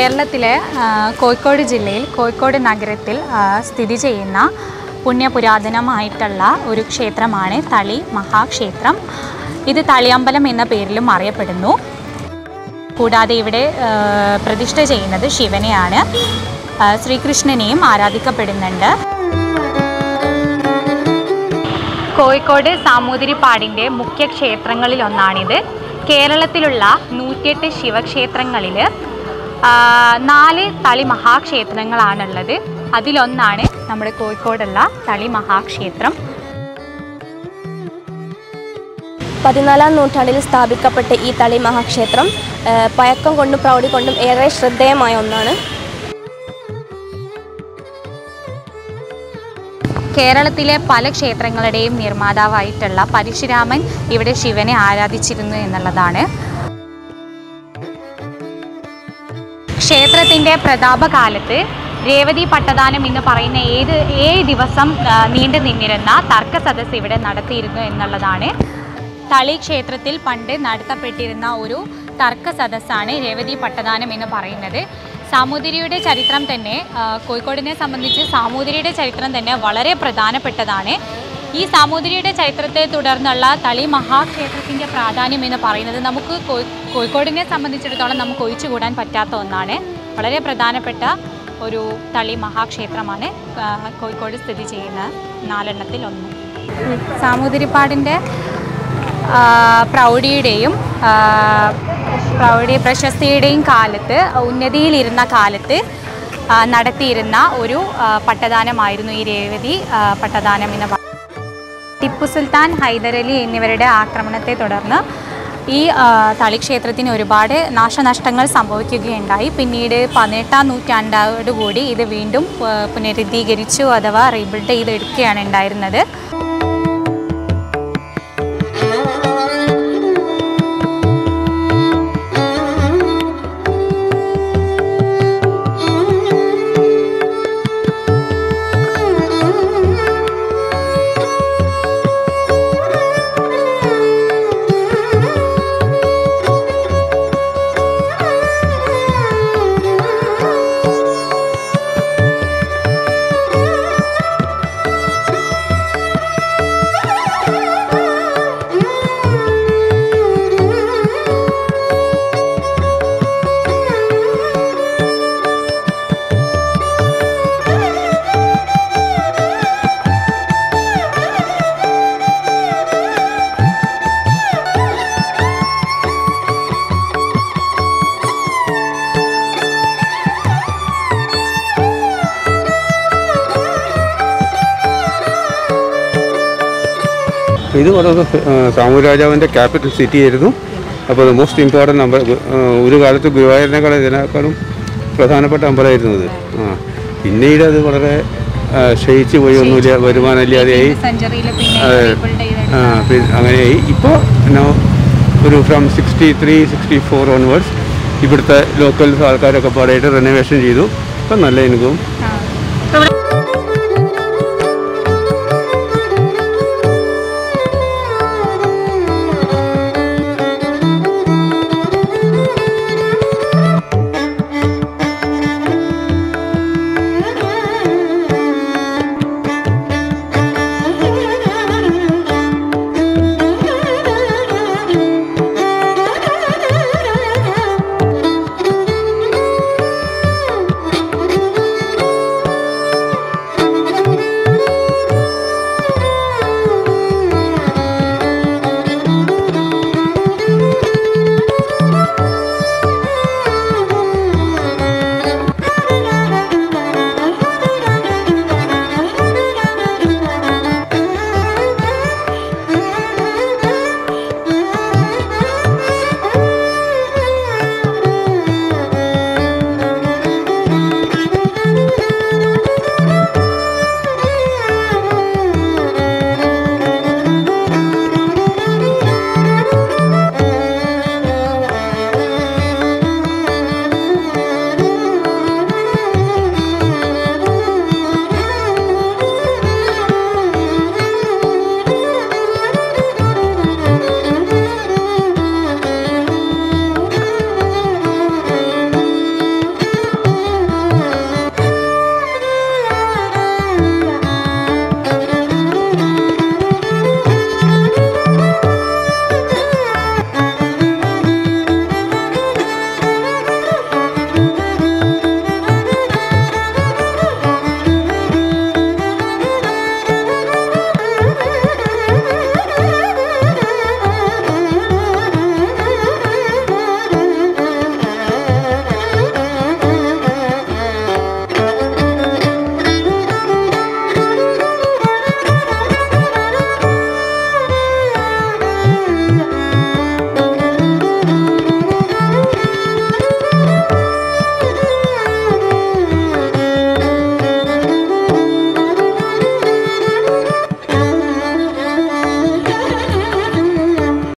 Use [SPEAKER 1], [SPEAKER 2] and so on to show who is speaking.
[SPEAKER 1] കേരളത്തിലെ ആ, കോഴിക്കോട് ജില്ലയിൽ കോഴിക്കോട് നഗരത്തിൽ ആ, സ്ഥിതി ചെയ്യുന്ന പുണ്യപുരാതനമായിട്ടുള്ള ഒരു ക്ഷേത്രമാണ് തളി മഹാക്ഷേത്രം ഇത് തളിയമ്പലം എന്ന പേരിലും അറിയപ്പെടുന്നു കൂടാതെ ഇവിടെ ആ, പ്രതിഷ്ഠ ചെയ്യുന്നത് ശിവനെയാണ് ആ, ശ്രീകൃഷ്ണനെയും ആരാധിക്കപ്പെടുന്നുണ്ട് കോഴിക്കോട് സാമൂതിരിപ്പാടിൻ്റെ മുഖ്യ ക്ഷേത്രങ്ങളിൽ ഒന്നാണിത് കേരളത്തിലുള്ള നൂറ്റിയെട്ട് ശിവക്ഷേത്രങ്ങളിൽ ആ, നാല് തളി മഹാക്ഷേത്രങ്ങളാണുള്ളത് അതിലൊന്നാണ് നമ്മുടെ കോഴിക്കോടുള്ള തളി മഹാക്ഷേത്രം
[SPEAKER 2] പതിനാലാം നൂറ്റാണ്ടിൽ സ്ഥാപിക്കപ്പെട്ട ഈ തളി മഹാക്ഷേത്രം ആ, പഴക്കം കൊണ്ടും പ്രൗഢി കൊണ്ടും ഏറെ ശ്രദ്ധേയമായ ഒന്നാണ്
[SPEAKER 1] കേരളത്തിലെ പല ക്ഷേത്രങ്ങളുടെയും നിർമ്മാതാവായിട്ടുള്ള പരശുരാമൻ ഇവിടെ ശിവനെ ആരാധിച്ചിരുന്നു എന്നുള്ളതാണ് ക്ഷേത്രത്തിൻ്റെ പ്രതാപകാലത്ത് രേവതി പട്ടദാനം എന്ന് പറയുന്ന ഏത് ഏഴ് ദിവസം ആ, നീണ്ടു നിന്നിരുന്ന തർക്ക സദസ്സ് ഇവിടെ നടത്തിയിരുന്നു എന്നുള്ളതാണ് തളി ക്ഷേത്രത്തിൽ പണ്ട് നടത്തപ്പെട്ടിരുന്ന ഒരു തർക്ക സദസ്സാണ് രേവതി പട്ടദാനം എന്ന് പറയുന്നത് സാമൂതിരിയുടെ ചരിത്രം തന്നെ ആ, കോഴിക്കോടിനെ സംബന്ധിച്ച് സാമൂതിരിയുടെ ചരിത്രം തന്നെ വളരെ പ്രധാനപ്പെട്ടതാണ് ഈ സാമൂതിരിയുടെ ചരിത്രത്തെ തുടർന്നുള്ള തളി മഹാക്ഷേത്രത്തിൻ്റെ പ്രാധാന്യം എന്ന് പറയുന്നത് നമുക്ക് കോഴി- കോഴിക്കോടിനെ സംബന്ധിച്ചിടത്തോളം നമുക്ക് ഒഴിച്ചുകൂടാൻ പറ്റാത്ത ഒന്നാണ് വളരെ പ്രധാനപ്പെട്ട ഒരു തളി മഹാക്ഷേത്രമാണ് ആ, കോഴിക്കോട് സ്ഥിതി ചെയ്യുന്ന നാലെണ്ണത്തിൽ ഒന്ന് സാമൂതിരിപ്പാടിൻ്റെ ആ, പ്രൗഢിയുടെയും ആ, പ്രൗഢി പ്രശസ്തിയുടെയും കാലത്ത് ഉന്നതിയിലിരുന്ന കാലത്ത് ആ, നടത്തിയിരുന്ന ഒരു ആ, പട്ടദാനമായിരുന്നു ഈ രേവതി ആ, പട്ടദാനം എന്ന് പറയുന്നത് ടിപ്പു സുൽത്താൻ ഹൈദരലി എന്നിവരുടെ ആക്രമണത്തെ തുടർന്ന് ഈ ആ, തളിക്ഷേത്രത്തിന് ഒരുപാട് നാശനഷ്ടങ്ങൾ സംഭവിക്കുകയുണ്ടായി പിന്നീട് പതിനെട്ടാം നൂറ്റാണ്ടോടുകൂടി ഇത് വീണ്ടും ആ, പുനരുദ്ധീകരിച്ചു അഥവാ റീബിൽഡ് ചെയ്തെടുക്കുകയാണ് ഉണ്ടായിരുന്നത്
[SPEAKER 3] ഇത് വളരെ സാമൂഹ്യ രാജാവിൻ്റെ ക്യാപിറ്റൽ സിറ്റി ആയിരുന്നു അപ്പോൾ മോസ്റ്റ് ഇമ്പോർട്ടൻ്റ് അമ്പ ഒരു കാലത്ത് ഗുരുവായൂരിനേക്കാളും ഇതിനേക്കാളും പ്രധാനപ്പെട്ട അമ്പലമായിരുന്നു ഇത് ആ പിന്നീട് അത് വളരെ ആ, ക്ഷയിച്ചു പോയി ഒന്നുമില്ല വരുമാനമില്ലാതെയായി
[SPEAKER 1] സെഞ്ചുറിയിൽ പിന്നെ
[SPEAKER 3] അതെ.
[SPEAKER 1] rebuild ചെയ്ത്
[SPEAKER 3] ആ, പിന്നെ അങ്ങനെയായി ഇപ്പോൾ ഒരു from sixty three sixty four onwards ഇവിടുത്തെ ലോക്കൽ ആൾക്കാരൊക്കെ പാടായിട്ട് റിനോവേഷൻ ചെയ്തു ഇപ്പം നല്ല ഇൻകവും
[SPEAKER 1] ആ. ഇവിടെ